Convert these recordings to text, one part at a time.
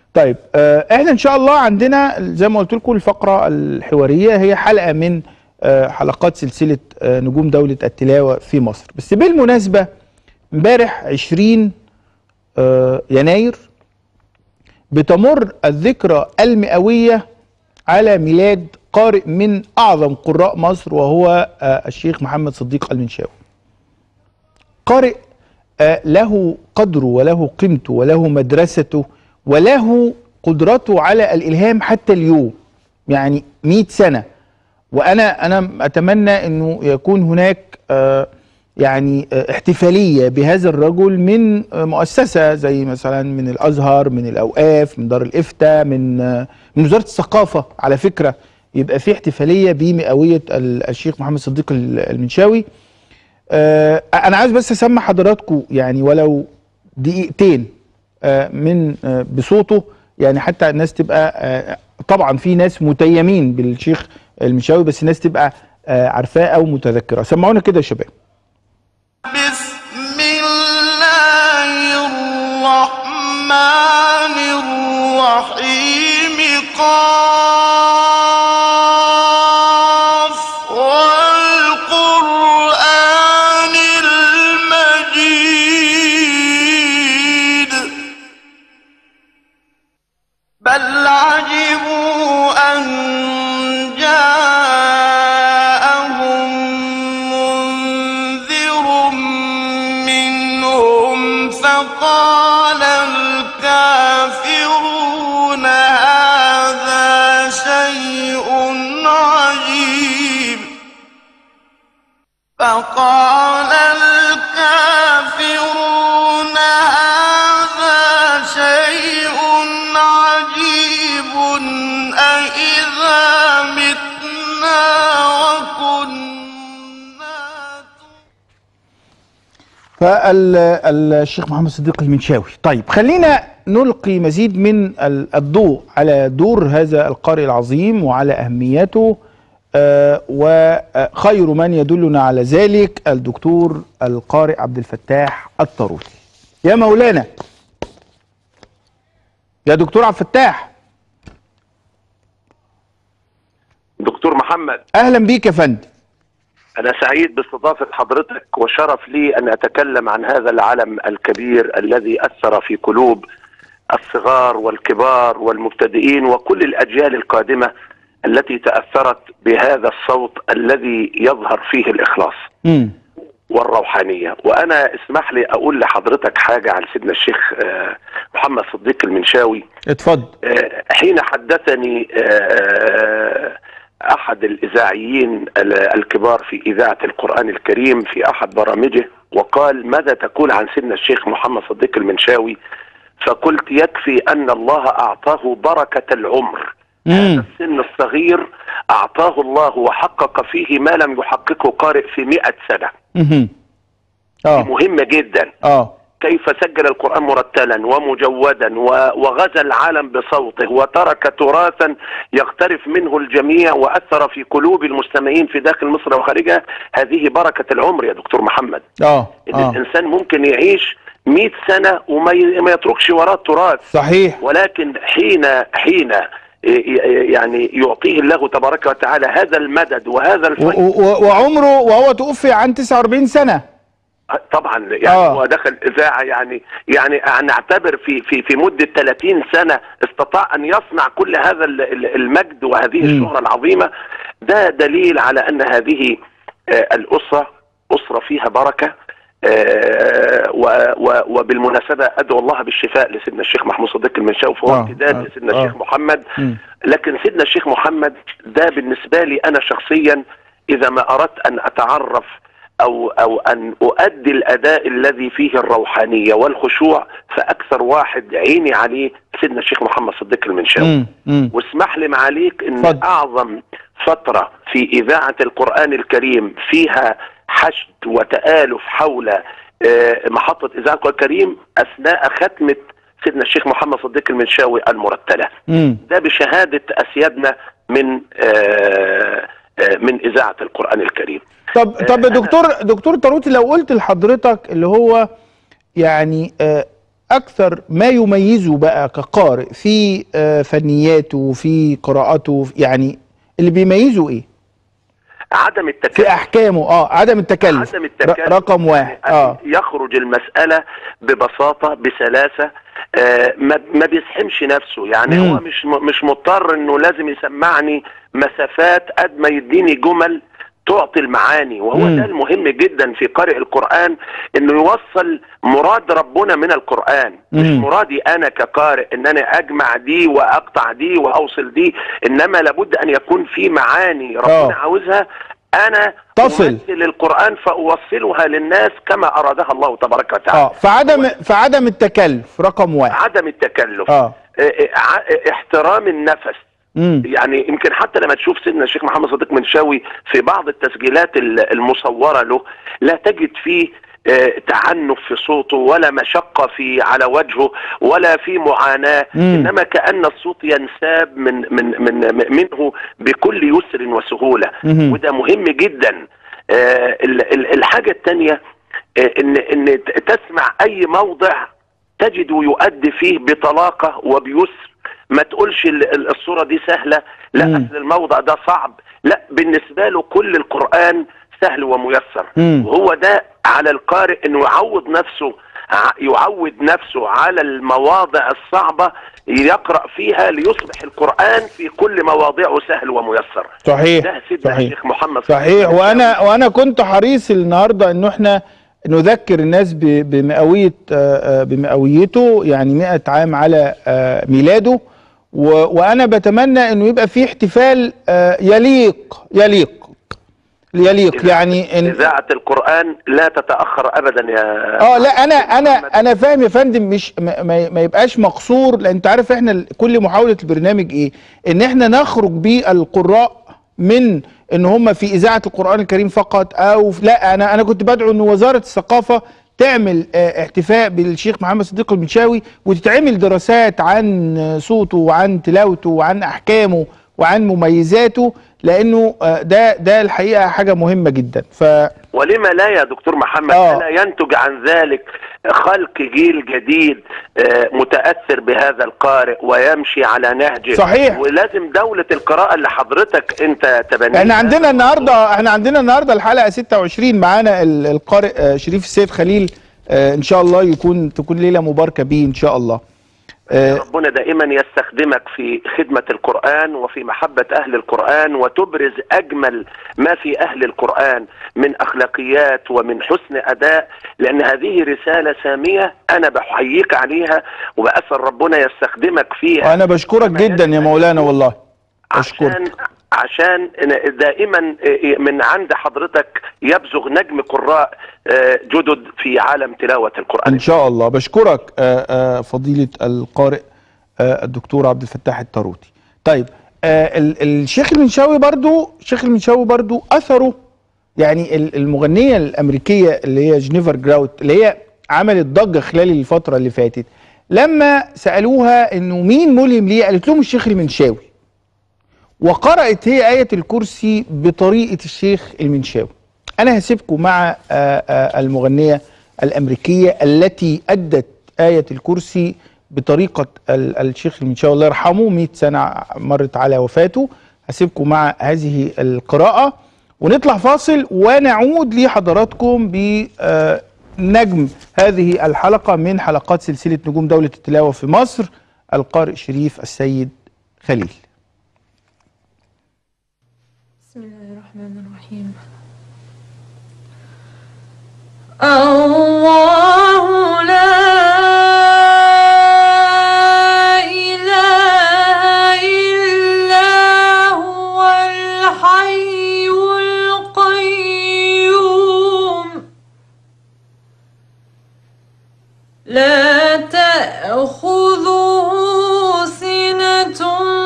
طيب آه، احنا ان شاء الله عندنا زي ما قلت لكم الفقره الحواريه هي حلقه من آه، حلقات سلسله آه، نجوم دوله التلاوه في مصر بس بالمناسبه امبارح 20 آه، يناير بتمر الذكرى المئويه على ميلاد قارئ من اعظم قراء مصر وهو آه، الشيخ محمد صديق المنشاوي قارئ آه، له قدره وله قيمته وله مدرسته وله قدرته على الالهام حتى اليوم يعني 100 سنه وانا انا اتمنى انه يكون هناك آه، يعني آه، احتفاليه بهذا الرجل من آه، مؤسسه زي مثلا من الازهر من الاوقاف من دار الافتاء من آه، من وزاره الثقافه على فكره يبقى في احتفاليه بمئويه ال- الشيخ محمد صديق ال- المنشاوي آه، انا عايز بس اسمع حضراتكم يعني ولو دقيقتين آه، من آه، بصوته يعني حتى الناس تبقى آه، طبعا في ناس متيمين بالشيخ المنشاوي بس الناس تبقى آه، عارفاه او متذكره سمعونا كده يا شباب بسم الله الرحمن الرحيم قاف والقرآن المجيد بل عجبوا أن جاءهم منذر منهم فقال الكافرون هذا شيء عجيب فقال الكافرون هذا شيء عجيب أإذا متنا وكنا فالشيخ محمد صديق المنشاوي طيب خلينا نلقي مزيد من ال- الضوء على دور هذا القارئ العظيم وعلى أهميته آه، وخير من يدلنا على ذلك الدكتور القارئ عبد الفتاح الطاروسي يا مولانا يا دكتور عبد الفتاح دكتور محمد اهلا بيك يا فندم أنا سعيد باستضافة حضرتك وشرف لي أن أتكلم عن هذا العلم الكبير الذي أثر في قلوب الصغار والكبار والمبتدئين وكل الأجيال القادمة التي تأثرت بهذا الصوت الذي يظهر فيه الإخلاص امم والروحانية وأنا اسمح لي أقول لحضرتك حاجة عن سيدنا الشيخ آه، محمد صديق المنشاوي اتفضل آه، حين حدثني آه، احد الاذاعيين ال- الكبار في اذاعه القران الكريم في احد برامجه وقال ماذا تقول عن سيدنا الشيخ محمد صديق المنشاوي فقلت يكفي ان الله اعطاه بركه العمر هذا امم السن الصغير اعطاه الله وحقق فيه ما لم يحققه قارئ في مئة سنه امم اه مهمه جدا اه كيف سجل القرآن مرتلا ومجودا و- وغزا العالم بصوته وترك تراثا يغترف منه الجميع وأثر في قلوب المستمعين في داخل مصر وخارجها هذه بركة العمر يا دكتور محمد اه إن اه الإنسان ممكن يعيش مئة سنة وما ي- ما يتركش وراه تراث صحيح ولكن حين حين يعني يعطيه الله تبارك وتعالى هذا المدد وهذا و- الفيض و- وعمره وهو توفي عن 49 سنة طبعا يعني آه. هو دخل اذاعه يعني يعني نعتبر في في في مده 30 سنه استطاع ان يصنع كل هذا ال- ال- المجد وهذه الشهره العظيمه ده دليل على ان هذه آه، الاسره اسره فيها بركه آه، و- و- وبالمناسبه ادعو الله بالشفاء لسيدنا الشيخ محمود صديق المنشاوي فهو آه، امتداد آه، لسيدنا آه. الشيخ محمد مم. لكن سيدنا الشيخ محمد ده بالنسبة لي أنا شخصيا إذا ما أردت أن أتعرف أو أو أن أؤدي الأداء الذي فيه الروحانية والخشوع فأكثر واحد عيني عليه سيدنا الشيخ محمد صديق المنشاوي مم. مم. واسمح لي معاليك ان اتفضل. اعظم فتره في اذاعه القران الكريم فيها حشد وتالف حول آه، محطه اذاعه القران الكريم اثناء ختمه سيدنا الشيخ محمد صديق المنشاوي المرتله مم. ده بشهاده اسيادنا من آه، آه، من اذاعه القران الكريم طب طب يا دكتور دكتور طاروتي لو قلت لحضرتك اللي هو يعني آه اكثر ما يميزه بقى كقارئ في آه، فنياته في قراءته يعني اللي بيميزه ايه عدم في التكلف احكامه اه عدم التكلف عدم التكلف ر- رقم واحد يعني اه يخرج المسألة ببساطة بسلاسة آه، ما ما بيزحمش نفسه يعني مم. هو مش م- مش مضطر انه لازم يسمعني مسافات قد ما يديني جمل تعطي المعاني وهو مم. ده المهم جدا في قارئ القرآن انه يوصل مراد ربنا من القرآن مش مم. مرادي انا كقارئ ان انا اجمع دي واقطع دي واوصل دي انما لابد ان يكون في معاني ربنا آه. عاوزها انا تصل. أمثل القرآن فأوصلها للناس كما أرادها الله تبارك وتعالى اه فعدم فعدم التكلف رقم واحد عدم التكلف اه اه، اه، ع- احترام النفس امم يعني يمكن حتى لما تشوف سيدنا الشيخ محمد صديق منشاوي في بعض التسجيلات ال- المصورة له لا تجد فيه اه، تعنف في صوته ولا مشقة في على وجهه ولا في معاناة مم. إنما كأن الصوت ينساب من من من منه بكل يسر وسهولة مهم. وده مهم جدا آه، ال- ال- الحاجة الثانية ان ان ت- تسمع اي موضع تجد يؤدي فيه بطلاقة وبيسر ما تقولش ال- ال- الصورة دي سهلة لا مم. اصل الموضع ده صعب لا بالنسبة له كل القرآن سهل وميسر مم. وهو ده على القارئ انه يعود نفسه ع- يعود نفسه على المواضع الصعبة يقرأ فيها ليصبح القرآن في كل مواضعه سهل وميسر صحيح ده سيدنا صحيح الشيخ محمد صحيح وانا وانا كنت حريص النهارده انه احنا نذكر الناس ب- بمئويه آه، آه، بمئويته يعني 100 عام على آه، ميلاده و- وانا بتمنى انه يبقى في احتفال آه، يليق يليق يليق يعني إن إذاعة القرآن لا تتأخر أبدا يا اه لا انا انا محمد. انا فاهم يا فندم مش ما, ما- ما يبقاش مقصور لان انت عارف احنا ال- كل محاوله البرنامج ايه ان احنا نخرج بالقراء من ان هم في اذاعه القران الكريم فقط او في- لا انا انا كنت بدعو ان وزاره الثقافه تعمل آه، احتفاء بالشيخ محمد صديق المنشاوي وتتعمل دراسات عن آه، صوته وعن تلاوته وعن احكامه وعن مميزاته لانه آه، ده ده الحقيقه حاجه مهمه جدا ف ولما لا يا دكتور محمد آه. ألا ينتج عن ذلك خلق جيل جديد آه، متأثر بهذا القارئ ويمشي على نهجه صحيح. ولازم دولة القراءة اللي حضرتك أنت تبنيها احنا عندنا النهارده احنا عندنا النهارده الحلقه 26 معانا ال- القارئ آه، شريف السيد خليل آه، ان شاء الله يكون تكون ليله مباركه بيه ان شاء الله آه، ربنا دائما يستخدمك في خدمة القرآن وفي محبة أهل القرآن وتبرز أجمل ما في أهل القرآن من أخلاقيات ومن حسن أداء لأن هذه رسالة سامية أنا بحييك عليها وبأسأل ربنا يستخدمك فيها وانا بشكرك كما جدا يجب يا أن مولانا يكون. والله عشان اشكرك عشان دائما من عند حضرتك يبزغ نجم قراء جدد في عالم تلاوة القرآن ان شاء الله بشكرك آه، آه، فضيله القارئ آه، الدكتور عبد الفتاح الطاروتي طيب آه، ال- الشيخ المنشاوي برضو الشيخ المنشاوي برضو اثره يعني ال- المغنيه الامريكيه اللي هي جينيفر جراوت اللي هي عملت ضجه خلال الفتره اللي فاتت لما سالوها انه مين ملهم ليه قالت لهم الشيخ المنشاوي وقرأت هي آية الكرسي بطريقة الشيخ المنشاوي أنا هسيبكم مع آه، آه، المغنية الأمريكية التي أدت آية الكرسي بطريقة ال- الشيخ المنشاوي الله يرحمه 100 سنة مرت على وفاته هسيبكم مع هذه القراءة ونطلع فاصل ونعود لحضراتكم بنجم هذه الحلقة من حلقات سلسلة نجوم دولة التلاوة في مصر القارئ شريف السيد خليل بسم الله الرحمن الرحيم الله لا إله إلا هو الحي القيوم لا تأخذه سنة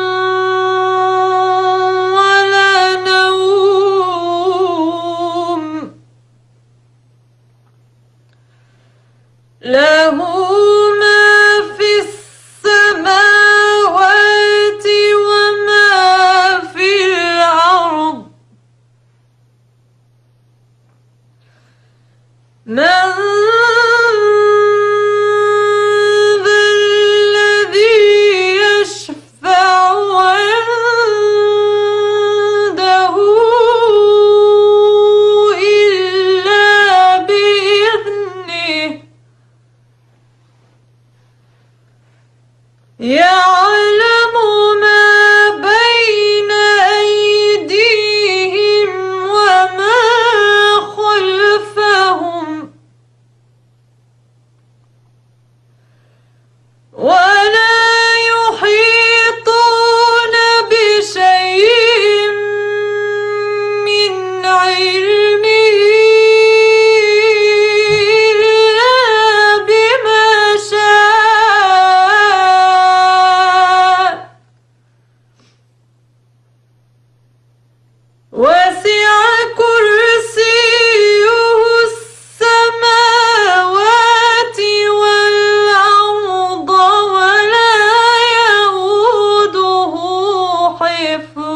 ولا نوم يعلم ما بين أيديهم وما خلفهم ولا يحيطون بشيء من علمه إلا بما شاء وسع كرسيه السماوات والأرض ولا يؤوده حفظهما